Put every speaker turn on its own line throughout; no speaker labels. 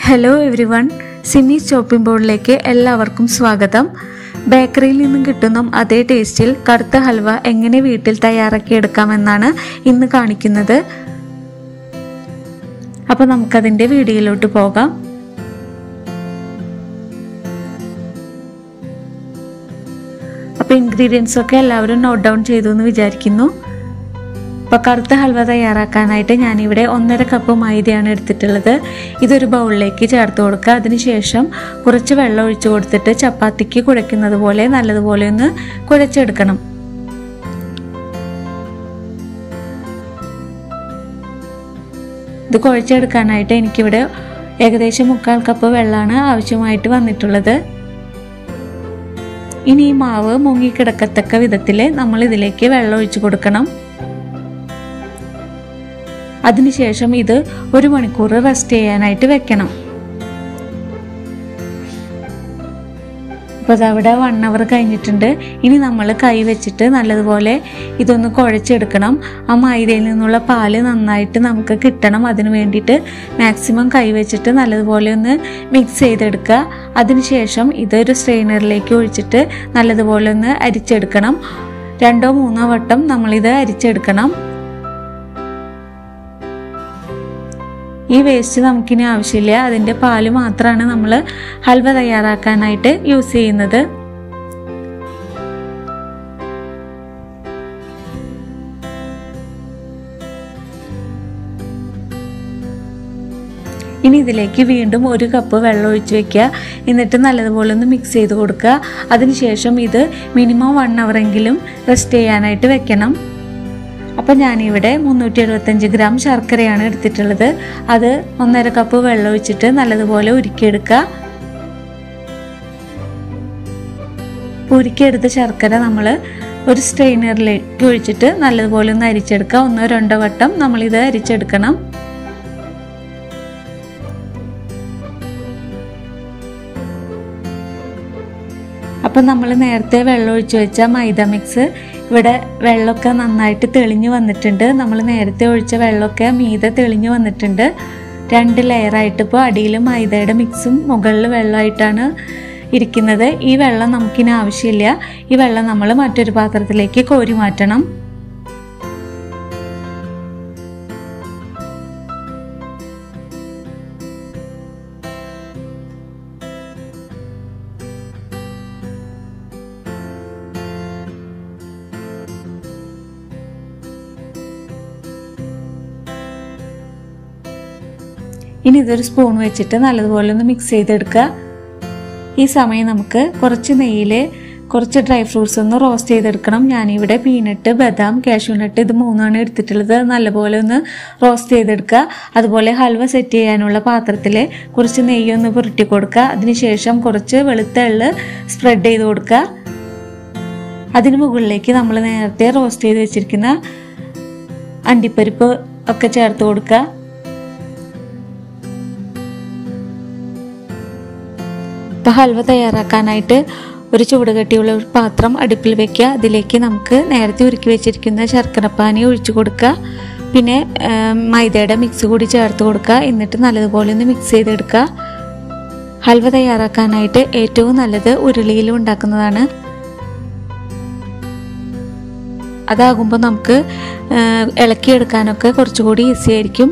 hello everyone Simi chopping ബോർഡിലേക്ക് എല്ലാവർക്കും സ്വാഗതം ബേക്കറിയിൽ നിന്നും കിട്ടുന്ന അതേ ടേസ്റ്റിൽ കറുത്ത ഹൽവ എങ്ങനെ വീട്ടിൽ തയ്യാറാക്കി എടുക്കാമെന്നാണ് ഇന്ന് കാണിക്കുന്നത് അപ്പോൾ നമുക്കതിൻ്റെ വീഡിയോയിലോട്ട് പോകാം അപ്പോൾ ഇൻഗ്രീഡിയൻസ് ഒക്കെ എല്ലാവരും നോട്ട് ഡൗൺ ചെയ്തു എന്ന് വിചാരിക്കുന്നു അപ്പോൾ കറുത്ത ഹൽവ തയ്യാറാക്കാനായിട്ട് ഞാനിവിടെ ഒന്നര കപ്പ് മൈദയാണ് എടുത്തിട്ടുള്ളത് ഇതൊരു ബൗളിലേക്ക് ചേർത്ത് കൊടുക്കുക അതിനുശേഷം കുറച്ച് വെള്ളം ഒഴിച്ചു കൊടുത്തിട്ട് ചപ്പാത്തിക്ക് കുഴയ്ക്കുന്നത് പോലെ നല്ലതുപോലെ ഒന്ന് കുഴച്ചെടുക്കണം ഇത് കുഴച്ചെടുക്കാനായിട്ട് എനിക്കിവിടെ ഏകദേശം മുക്കാൽ കപ്പ് വെള്ളമാണ് ആവശ്യമായിട്ട് വന്നിട്ടുള്ളത് ഇനി ഈ മാവ് മുങ്ങിക്കിടക്കത്തക്ക വിധത്തിൽ നമ്മൾ ഇതിലേക്ക് വെള്ളം ഒഴിച്ചു കൊടുക്കണം അതിനുശേഷം ഇത് ഒരു മണിക്കൂർ റെസ്റ്റ് ചെയ്യാനായിട്ട് വെക്കണം അപ്പോൾ അതവിടെ വൺ അവർ കഴിഞ്ഞിട്ടുണ്ട് ഇനി നമ്മൾ കൈ വെച്ചിട്ട് നല്ലതുപോലെ ഇതൊന്ന് കുഴച്ചെടുക്കണം ആ മൈദയിൽ നിന്നുള്ള പാല് നന്നായിട്ട് നമുക്ക് കിട്ടണം അതിന് വേണ്ടിയിട്ട് മാക്സിമം കൈ വെച്ചിട്ട് നല്ലതുപോലെ ഒന്ന് മിക്സ് ചെയ്തെടുക്കുക അതിനുശേഷം ഇതൊരു സ്ട്രെയിനറിലേക്ക് ഒഴിച്ചിട്ട് നല്ലതുപോലെ ഒന്ന് അരിച്ചെടുക്കണം രണ്ടോ മൂന്നോ വട്ടം നമ്മളിത് അരിച്ചെടുക്കണം ഈ വേസ്റ്റ് നമുക്കിനി ആവശ്യമില്ല അതിൻ്റെ പാല് മാത്രമാണ് നമ്മൾ ഹൽവ തയ്യാറാക്കാനായിട്ട് യൂസ് ചെയ്യുന്നത് ഇനി ഇതിലേക്ക് വീണ്ടും ഒരു കപ്പ് വെള്ളം ഒഴിച്ച് വെക്കുക എന്നിട്ട് നല്ലതുപോലെ ഒന്ന് മിക്സ് ചെയ്ത് കൊടുക്കുക അതിനുശേഷം ഇത് മിനിമം വൺ അവറെങ്കിലും റെസ്റ്റ് ചെയ്യാനായിട്ട് വെക്കണം അപ്പം ഞാനിവിടെ മുന്നൂറ്റി എഴുപത്തഞ്ച് ഗ്രാം ശർക്കരയാണ് എടുത്തിട്ടുള്ളത് അത് ഒന്നര കപ്പ് വെള്ളം ഒഴിച്ചിട്ട് നല്ലതുപോലെ ഉരുക്കിയെടുക്കുക ഉരുക്കിയെടുത്ത ശർക്കര നമ്മൾ ഒരു സ്ട്രെയിനറിലേക്ക് ഒഴിച്ചിട്ട് നല്ലതുപോലെ ഒന്ന് അരിച്ചെടുക്കുക ഒന്നോ രണ്ടോ വട്ടം നമ്മളിത് അരിച്ചെടുക്കണം അപ്പം നമ്മൾ നേരത്തെ വെള്ളം ഒഴിച്ച് വെച്ച മൈദ മിക്സ് ഇവിടെ വെള്ളമൊക്കെ നന്നായിട്ട് തെളിഞ്ഞു വന്നിട്ടുണ്ട് നമ്മൾ നേരത്തെ ഒഴിച്ച വെള്ളമൊക്കെ മീതെ തെളിഞ്ഞു വന്നിട്ടുണ്ട് രണ്ട് ലെയറായിട്ട് ഇപ്പോൾ അടിയിൽ മൈദയുടെ മിക്സും മുകളിൽ വെള്ളമായിട്ടാണ് ഇരിക്കുന്നത് ഈ വെള്ളം നമുക്കിനി ആവശ്യമില്ല ഈ വെള്ളം നമ്മൾ മറ്റൊരു പാത്രത്തിലേക്ക് കോരി മാറ്റണം ഇനി ഇതൊരു സ്പൂൺ വെച്ചിട്ട് നല്ലതുപോലെ ഒന്ന് മിക്സ് ചെയ്തെടുക്കുക ഈ സമയം നമുക്ക് കുറച്ച് നെയ്യിൽ കുറച്ച് ഡ്രൈ ഫ്രൂട്ട്സ് ഒന്ന് റോസ്റ്റ് ചെയ്തെടുക്കണം ഞാനിവിടെ പീനട്ട് ബദാം കാഷ്യൂനട്ട് ഇത് മൂന്നാണ് എടുത്തിട്ടുള്ളത് നല്ലപോലെ ഒന്ന് റോസ്റ്റ് ചെയ്തെടുക്കുക അതുപോലെ ഹൽവ സെറ്റ് ചെയ്യാനുള്ള പാത്രത്തിൽ കുറച്ച് നെയ്യൊന്ന് പുരട്ടി കൊടുക്കുക അതിനുശേഷം കുറച്ച് വെളുത്ത എള്ള് സ്പ്രെഡ് ചെയ്ത് കൊടുക്കുക അതിന് മുകളിലേക്ക് നമ്മൾ നേരത്തെ റോസ്റ്റ് ചെയ്ത് വെച്ചിരിക്കുന്ന അണ്ടിപ്പരിപ്പ് ഒക്കെ ചേർത്ത് കൊടുക്കുക ഇപ്പോൾ ഹൽവ തയ്യാറാക്കാനായിട്ട് ഒരു ചൂടുകട്ടിയുള്ള ഒരു പാത്രം അടുപ്പിൽ വെക്കുക അതിലേക്ക് നമുക്ക് നേരത്തെ ഉരുക്കി വെച്ചിരിക്കുന്ന ശർക്കരപ്പാനി ഒഴിച്ചു കൊടുക്കുക പിന്നെ മൈദയുടെ മിക്സ് കൂടി ചേർത്ത് കൊടുക്കുക എന്നിട്ട് നല്ലതുപോലെ ഒന്ന് മിക്സ് ചെയ്തെടുക്കുക ഹൽവ തയ്യാറാക്കാനായിട്ട് ഏറ്റവും നല്ലത് ഉരുളിയിൽ ഉണ്ടാക്കുന്നതാണ് അതാകുമ്പോൾ നമുക്ക് ഇളക്കിയെടുക്കാനൊക്കെ കുറച്ചുകൂടി ഈസി ആയിരിക്കും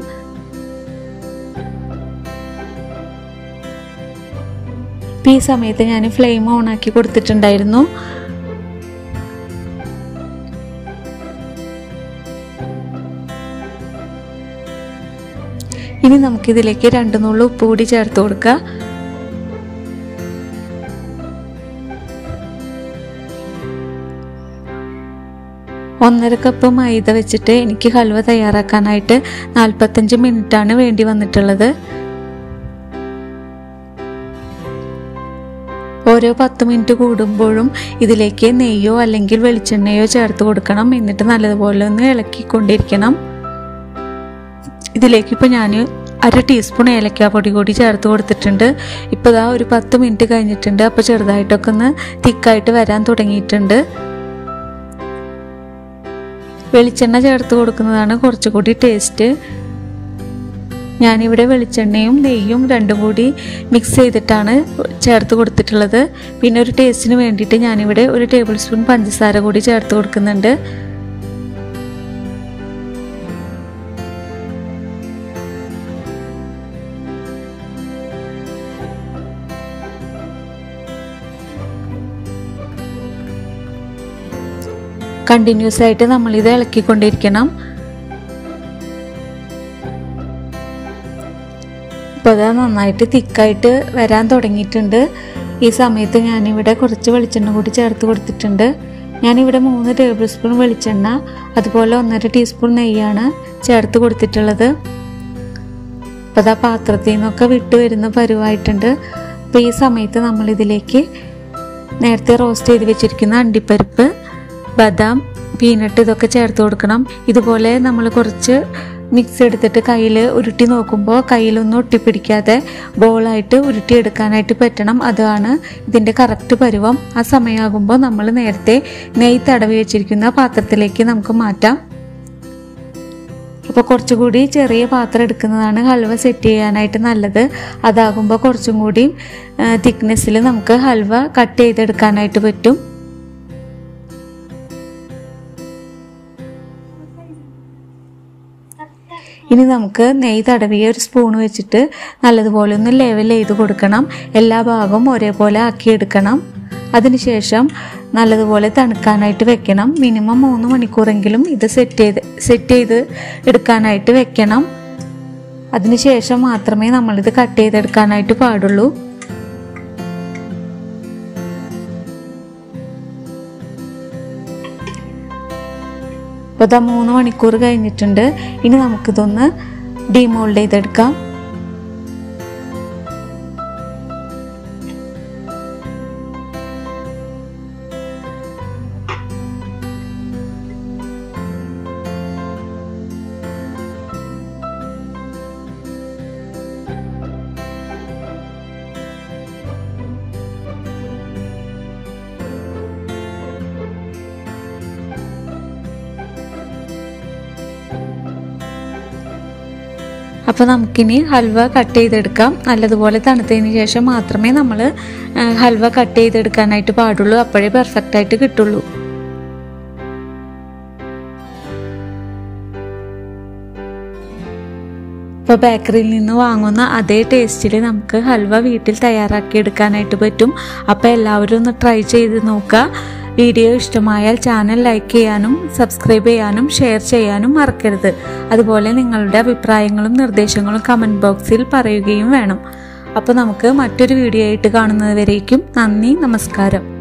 ഈ സമയത്ത് ഞാൻ ഫ്ലെയിം ഓൺ ആക്കി കൊടുത്തിട്ടുണ്ടായിരുന്നു ഇനി നമുക്കിതിലേക്ക് രണ്ട് നുള്ളു ഉപ്പ് കൂടി ചേർത്ത് കൊടുക്കുക ഒന്നര കപ്പ് മൈദ വെച്ചിട്ട് എനിക്ക് ഹൽവ തയ്യാറാക്കാനായിട്ട് നാൽപ്പത്തഞ്ച് മിനിറ്റാണ് വേണ്ടി വന്നിട്ടുള്ളത് ഓരോ പത്ത് മിനിറ്റ് കൂടുമ്പോഴും ഇതിലേക്ക് നെയ്യോ അല്ലെങ്കിൽ വെളിച്ചെണ്ണയോ ചേർത്ത് കൊടുക്കണം എന്നിട്ട് നല്ലതുപോലെ ഒന്ന് ഇളക്കിക്കൊണ്ടിരിക്കണം ഇതിലേക്ക് ഇപ്പോൾ ഞാൻ അര ടീസ്പൂൺ ഏലക്കാപ്പൊടി കൂടി ചേർത്ത് കൊടുത്തിട്ടുണ്ട് ഇപ്പോൾ ഇതാ ഒരു പത്ത് മിനിറ്റ് കഴിഞ്ഞിട്ടുണ്ട് അപ്പോൾ ചെറുതായിട്ടൊക്കെ ഒന്ന് തിക്കായിട്ട് വരാൻ തുടങ്ങിയിട്ടുണ്ട് വെളിച്ചെണ്ണ ചേർത്ത് കൊടുക്കുന്നതാണ് കുറച്ചുകൂടി ടേസ്റ്റ് ഞാനിവിടെ വെളിച്ചെണ്ണയും നെയ്യും രണ്ടും കൂടി മിക്സ് ചെയ്തിട്ടാണ് ചേർത്ത് കൊടുത്തിട്ടുള്ളത് പിന്നെ ഒരു ടേസ്റ്റിന് വേണ്ടിയിട്ട് ഞാനിവിടെ ഒരു ടേബിൾ സ്പൂൺ പഞ്ചസാര കൂടി ചേർത്ത് കൊടുക്കുന്നുണ്ട് കണ്ടിന്യൂസ് ആയിട്ട് നമ്മളിത് ഇളക്കിക്കൊണ്ടിരിക്കണം ഇപ്പോൾ അത് നന്നായിട്ട് തിക്കായിട്ട് വരാൻ തുടങ്ങിയിട്ടുണ്ട് ഈ സമയത്ത് ഞാനിവിടെ കുറച്ച് വെളിച്ചെണ്ണ കൂടി ചേർത്ത് കൊടുത്തിട്ടുണ്ട് ഞാനിവിടെ മൂന്ന് ടേബിൾ സ്പൂൺ വെളിച്ചെണ്ണ അതുപോലെ ഒന്നര ടീസ്പൂൺ നെയ്യാണ് ചേർത്ത് കൊടുത്തിട്ടുള്ളത് അപ്പോൾ അതാ പാത്രത്തിൽ നിന്നൊക്കെ വിട്ട് വരുന്ന പരുവായിട്ടുണ്ട് അപ്പോൾ ഈ സമയത്ത് നമ്മളിതിലേക്ക് നേരത്തെ റോസ്റ്റ് ചെയ്ത് വെച്ചിരിക്കുന്ന അണ്ടിപ്പരിപ്പ് ബദാം പീനട്ട് ഇതൊക്കെ ചേർത്ത് കൊടുക്കണം ഇതുപോലെ നമ്മൾ കുറച്ച് മിക്സ് എടുത്തിട്ട് കയ്യിൽ ഉരുട്ടി നോക്കുമ്പോൾ കയ്യിലൊന്നും ഒട്ടിപ്പിടിക്കാതെ ബോളായിട്ട് ഉരുട്ടിയെടുക്കാനായിട്ട് പറ്റണം അതാണ് ഇതിൻ്റെ കറക്റ്റ് പരുവം ആ സമയമാകുമ്പോൾ നമ്മൾ നേരത്തെ നെയ്യ് തടവി വെച്ചിരിക്കുന്ന പാത്രത്തിലേക്ക് നമുക്ക് മാറ്റാം അപ്പോൾ കുറച്ചുകൂടി ചെറിയ പാത്രം എടുക്കുന്നതാണ് ഹൽവ സെറ്റ് ചെയ്യാനായിട്ട് നല്ലത് അതാകുമ്പോൾ കുറച്ചും കൂടി തിക്നെസ്സിൽ നമുക്ക് ഹൽവ കട്ട് ചെയ്തെടുക്കാനായിട്ട് പറ്റും ഇനി നമുക്ക് നെയ്യ് തടവിയ ഒരു സ്പൂൺ വെച്ചിട്ട് നല്ലതുപോലെ ഒന്ന് ലെവൽ ചെയ്ത് കൊടുക്കണം എല്ലാ ഭാഗവും ഒരേപോലെ ആക്കിയെടുക്കണം അതിനുശേഷം നല്ലതുപോലെ തണുക്കാനായിട്ട് വെക്കണം മിനിമം മൂന്ന് മണിക്കൂറെങ്കിലും ഇത് സെറ്റ് ചെയ്ത് സെറ്റ് ചെയ്ത് എടുക്കാനായിട്ട് വെക്കണം അതിനുശേഷം മാത്രമേ നമ്മളിത് കട്ട് ചെയ്തെടുക്കാനായിട്ട് പാടുള്ളൂ അപ്പോൾ ഇതാ മൂന്ന് മണിക്കൂർ കഴിഞ്ഞിട്ടുണ്ട് ഇനി നമുക്കിതൊന്ന് ഡിമോൾഡ് ചെയ്തെടുക്കാം അപ്പോൾ നമുക്കിനി ഹൽവ കട്ട് ചെയ്തെടുക്കാം നല്ലതുപോലെ തണുത്തതിന് ശേഷം മാത്രമേ നമ്മൾ ഹൽവ കട്ട് ചെയ്തെടുക്കാനായിട്ട് പാടുള്ളൂ അപ്പോഴേ പെർഫെക്റ്റ് ആയിട്ട് കിട്ടുള്ളൂ ഇപ്പോൾ ബേക്കറിയിൽ നിന്ന് വാങ്ങുന്ന അതേ ടേസ്റ്റിൽ നമുക്ക് ഹൽവ വീട്ടിൽ തയ്യാറാക്കി എടുക്കാനായിട്ട് പറ്റും അപ്പോൾ എല്ലാവരും ഒന്ന് ട്രൈ ചെയ്ത് നോക്കുക വീഡിയോ ഇഷ്ടമായാൽ ചാനൽ ലൈക്ക് ചെയ്യാനും സബ്സ്ക്രൈബ് ചെയ്യാനും ഷെയർ ചെയ്യാനും മറക്കരുത് അതുപോലെ നിങ്ങളുടെ അഭിപ്രായങ്ങളും നിർദ്ദേശങ്ങളും കമൻറ്റ് ബോക്സിൽ പറയുകയും വേണം അപ്പോൾ നമുക്ക് മറ്റൊരു വീഡിയോ ആയിട്ട് കാണുന്നത് വരേക്കും നന്ദി നമസ്കാരം